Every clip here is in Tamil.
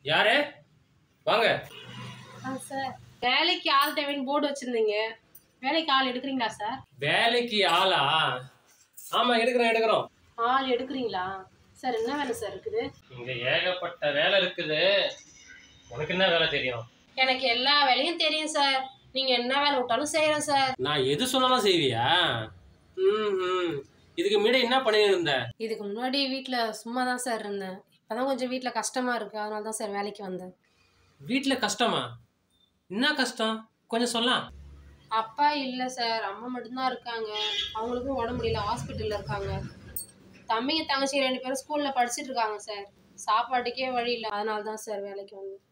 யாரு வாங்க ஆ சார் வேலைக்கு ஆள் தேவைன்னு போர்டு வச்சிருந்தீங்க வேலைக்கு ஆள் எடுக்கிறீங்களா சார் வேலைக்கு ஆளா ஆமா எடுக்கிறோம் எடுக்கிறோம் ஆள் எடுக்கிறீங்களா சார் என்ன வேலை சார் இருக்குது இங்க ஏகப்பட்ட வேலை இருக்குது உனக்கு என்ன வேலை தெரியும் எனக்கு எல்லா வேலையும் தெரியும் சார் நீங்க என்ன வேலை விட்டாலும் செய்யறேன் சார் நான் எது சொன்னாலும் செய்வியா ம் இதுக்கு முன்னாடி என்ன பண்ணிட்டு இருந்த இதுக்கு முன்னாடி வீட்டில் சும்மா தான் சார் இருந்தேன் இப்போதான் கொஞ்சம் வீட்டில் கஷ்டமா இருக்கு அதனால தான் சார் வேலைக்கு வந்தேன் வீட்டுல கஷ்டமா என்ன கஷ்டம் கொஞ்சம் சொல்லலாம் அப்பா இல்லை சார் அம்மா மட்டும்தான் இருக்காங்க அவங்களுக்கும் உடம்பு முடியல ஹாஸ்பிட்டலில் இருக்காங்க தம்பிங்க தங்கச்சி ரெண்டு பேரும் ஸ்கூலில் படிச்சுட்டு இருக்காங்க சார் சாப்பாட்டுக்கே வழி இல்லை அதனால தான் சார் வேலைக்கு வந்தேன்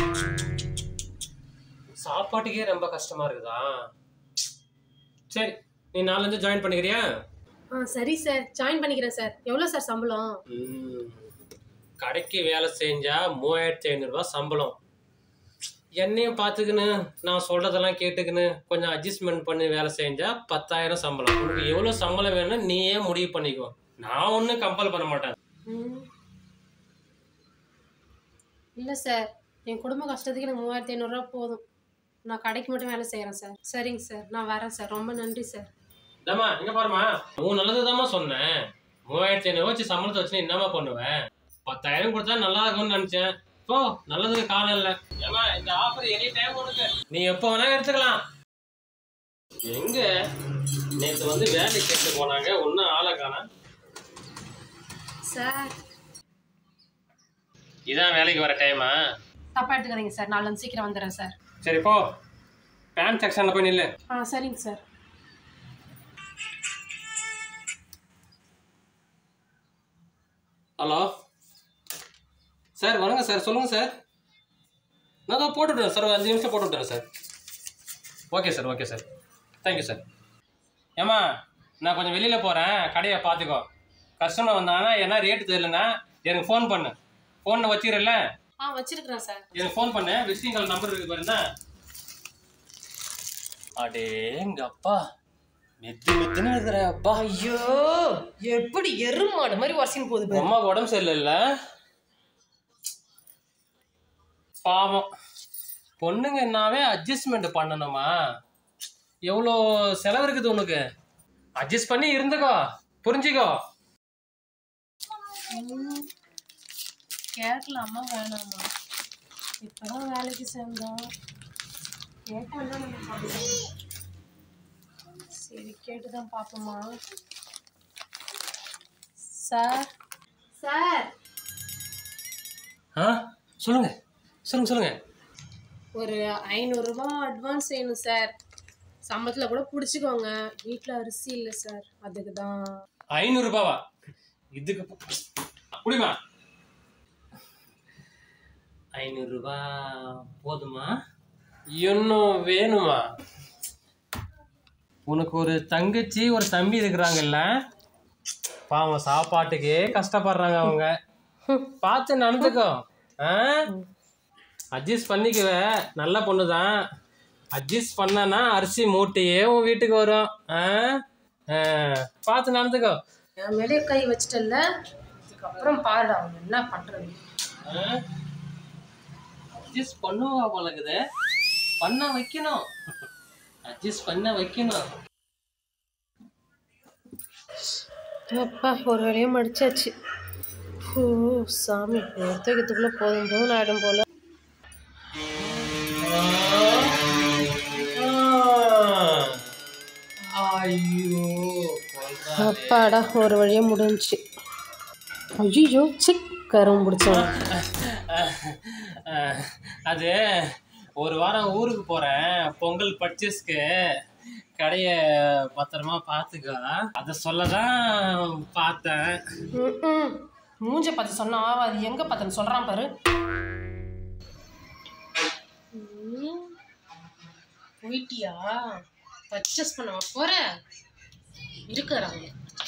சாப்பாட்டுக்கே ரொம்ப கஷ்டமா இருக்குதா சரி நீ நாலஞ்சு ஜாயின் பண்ணிக்கிறியா ஆ சரி சார் ஜாயின் பண்ணிக்கிறேன் சார் எவ்வளோ சார் சம்பளம் ம். கடைக்கு வேலை செஞ்சா மூவாயிரத்தி ஐநூறுரூவா சம்பளம் என்னையும் பார்த்துக்கின்னு நான் சொல்றதெல்லாம் கேட்டுக்கின்னு கொஞ்சம் அட்ஜஸ்ட்மெண்ட் பண்ணி வேலை செஞ்சா பத்தாயிரம் சம்பளம் உனக்கு எவ்வளோ சம்பளம் வேணும்னு நீயே முடிவு பண்ணிக்கோ நான் ஒன்றும் கம்பல் பண்ண மாட்டேன் ம். இல்லை சார் என் குடும்ப கஷ்டத்துக்கு எனக்கு மூவாயிரத்தி ஐநூறுரூவா போதும் நான் கடைக்கு மட்டும் வேலை செய்கிறேன் சார் சரிங்க சார் நான் வரேன் சார் ரொம்ப நன்றி சார் தம்மா இங்க பாருமா உன் நல்லதுதாம்மா சொன்னேன் மூவாயிரத்தி ஐநூறு வச்சு சம்பளத்தை வச்சு நீ என்னம்மா பண்ணுவேன் பத்தாயிரம் கொடுத்தா நல்லா இருக்கும்னு நினைச்சேன் போ நல்லதுக்கு காலம் இல்லை ஏமா இந்த ஆஃபர் எனி டைம் உனக்கு நீ எப்போ வேணா எடுத்துக்கலாம் எங்க நேற்று வந்து வேலை கேட்டு போனாங்க ஒன்றும் ஆளை காணோம் சார் இதான் வேலைக்கு வர டைமா தப்பாக எடுத்துக்காதீங்க சார் நாலு சீக்கிரம் வந்துடுறேன் சார் சரி போ பேண்ட் செக்ஷனில் போய் நில்லு ஆ சரிங்க சார் ஹலோ சார் வணக்கம் சார் சொல்லுங்கள் சார் நான் தான் போட்டு விட்றேன் சார் ஒரு அஞ்சு நிமிஷம் போட்டு விட்றேன் sir okay sir okay sir thank you sir ஏம்மா நான் கொஞ்சம் வெளியில் போகிறேன் கடையை பார்த்துக்கோ கஸ்டமர் வந்தாங்கன்னா என்ன ரேட்டு தெரியலன்னா எனக்கு ஃபோன் பண்ணு ஃபோனில் வச்சிடல ஆ வச்சிருக்கிறேன் சார் எனக்கு ஃபோன் பண்ணு விசிட்டிங் கால் நம்பர் இருக்கு பாருங்க அடே எங்க அப்பா மெத்து மெத்துன்னு இருக்கிற அப்பா ஐயோ எப்படி எருமாடு மாதிரி வரிசைன்னு போகுது பாரு. அம்மாவுக்கு உடம்பு சரியில்லைல்ல பாவம் பொண்ணுங்கன்னாவே அட்ஜஸ்ட்மெண்ட் பண்ணணுமா எவ்வளோ செலவு இருக்குது உனக்கு அட்ஜஸ்ட் பண்ணி இருந்துக்கோ புரிஞ்சுக்கோ ம். கேட்கலாமா வேணாமா இப்பதான் வேலைக்கு சேர்ந்தோம் கேட்டாங்கன்னா நம்ம பண்ணலாம். சரி கேட்டுதான் பார்ப்போமா சார் சார் ஆ சொல்லுங்க சொல்லுங்க சொல்லுங்க ஒரு ஐநூறுரூபா அட்வான்ஸ் வேணும் சார் சம்பளத்தில் கூட பிடிச்சிக்கோங்க வீட்டில் அரிசி இல்லை சார் அதுக்கு தான் ஐநூறுரூபாவா இதுக்கு குடிமா ஐநூறுரூபா போதுமா இன்னும் வேணுமா உனக்கு ஒரு தங்கச்சி ஒரு தம்பி இருக்கிறாங்கல்ல பாவம் சாப்பாட்டுக்கே கஷ்டப்படுறாங்க அவங்க பார்த்து நடந்துக்கோ ஆ அட்ஜஸ்ட் பண்ணிக்குவ நல்ல பொண்ணு தான் அட்ஜஸ்ட் பண்ணனா அரிசி மூட்டையே உன் வீட்டுக்கு வரும் ஆ ஆ, பார்த்து நடந்துக்கோ என் மேலே கை வச்சிட்டல்ல இதுக்கப்புறம் பாருடா அவங்க என்ன பண்ணுறது அட்ஜஸ்ட் பண்ணுவா போலக்குது பண்ண வைக்கணும் அட்ஜஸ்ட் பண்ண வைக்கணும் அப்பா ஒரு வேலையும் மடிச்சாச்சு ஓ சாமி எடுத்துக்கிறதுக்குள்ளே போதும் போதும் ஆயிடும் போல ஐயோ அப்பாடா ஒரு வழியாக முடிஞ்சுச்சு ஐயோ சிக் கரும் பிடிச்சவன் அது ஒரு வாரம் ஊருக்கு போறேன் பொங்கல் பர்ச்சேஸ்க்கு கடைய பத்திரமா பார்த்துக்கோ அதை சொல்லதான் பார்த்தேன் ம்ம். மூஞ்ச பார்த்து சொன்னா ஆவாது எங்க பார்த்தேன்னு சொல்றான் பாரு ம். போயிட்டியா பர்ச்சேஸ் பண்ண போற இருக்கிறாங்க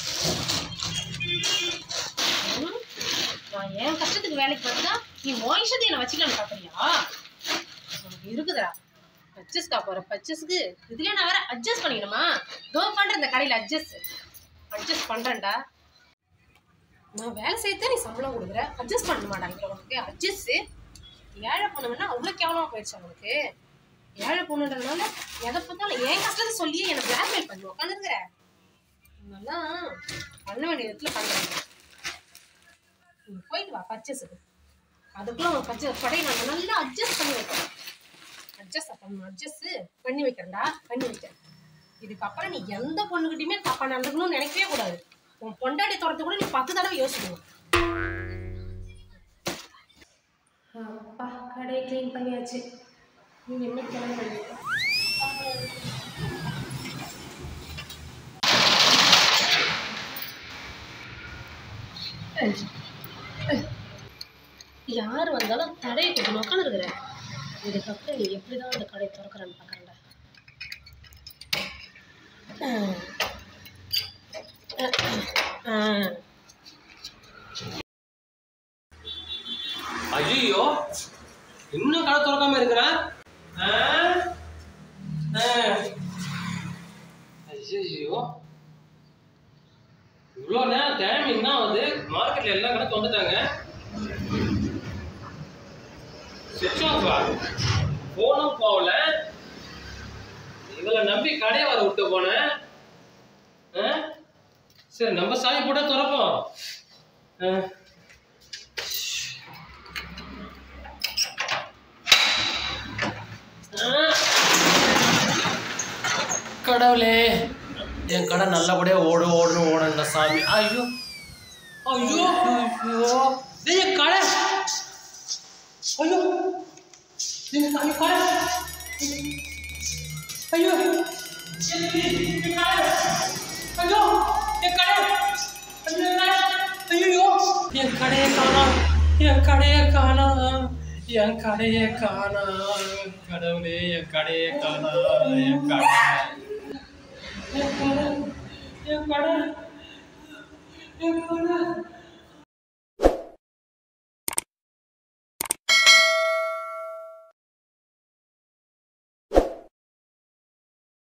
ம். நான் என் கஷ்டத்துக்கு வேலைக்கு வந்தா நீ உன் இஷ்டத்தை என்ன வச்சுக்கலான்னு பாக்குறியா உனக்கு இருக்குதுடா பர்ச்சேஸ்க்கா போற பர்ச்சேஸ்க்கு இதுலயே நான் வேற அட்ஜஸ்ட் பண்ணிக்கணுமா தோ பண்றேன் இந்த கடையில அட்ஜஸ்ட் அட்ஜஸ்ட் பண்றேன்டா நான் வேலை செய்யத்தான் நீ சம்பளம் கொடுக்குற அட்ஜஸ்ட் பண்ண மாட்டாங்க உனக்கு அட்ஜஸ்ட் ஏழை பொண்ணுன்னா அவ்வளோ கேவலமா போயிடுச்சு அவனுக்கு ஏழை பொண்ணுன்றதுனால எதை பார்த்தாலும் என் கஷ்டத்தை சொல்லியே என்னை பிளாக்மெயில் பண்ணி உட்காந்துருக்குற நல்லா பண்ண வேண்டிய இடத்துல பண்ணுறேன் நீ போயிட்டு வா பர்ச்சேஸுக்கு அதுக்குள்ள உன் பர்ச்சேஸ் படையை நான் நல்லா அட்ஜஸ்ட் பண்ணி வைக்கிறேன் அட்ஜஸ்ட் பண்ணணும் அட்ஜஸ்ட் பண்ணி வைக்கிறேன்டா பண்ணி வைக்கிறேன் இதுக்கப்புறம் நீ எந்த பொண்ணுகிட்டயுமே தப்பா நடந்துக்கணும்னு நினைக்கவே கூடாது உன் பொண்டாட்டி துரத்து கூட நீ பத்து தடவை யோசிக்கணும் அப்பா கடையை க்ளீன் பண்ணியாச்சு நீ என்ன கிளம்ப யார் வந்தாலும் தடையை கொடுத்து உட்காந்து இருக்கிற இதுக்கப்புறம் நீ எப்படிதான் அந்த கடையை திறக்கிறேன்னு பார்க்கறேன்டா ஐயோ இன்னும் கடை திறக்காம இருக்கிற ஐயோ இவ்வளோ நேரம் டைம் என்ன ஆகுது மார்க்கெட்ல எல்லா கடை திறந்துட்டாங்க சுவிட்ச் ஆஃபா போனும் போகல இவளை நம்பி கடையை வர விட்டு போனேன் ஆ? சரி நம்ம சாமி போட்டா திறப்போம் ஆ. கடவுளே என் கடை நல்லபடியா ஓடு ஓடணும் ஓடணும் சாமி ஐயோ ஐயோ ஐயோ டேய், என் கடை ஐயோ என் சாமி கடை ஐயோ என் என் கடை ஐயோ என் கடை ஐயோ, என் கடை. ஐயோ என் கடையை காணோம் என் கடையை காணோம் என் கடையை காணோம் கடவுளே என் கடையை காணோம் என் கடை என் கடை என் கடை என் கடை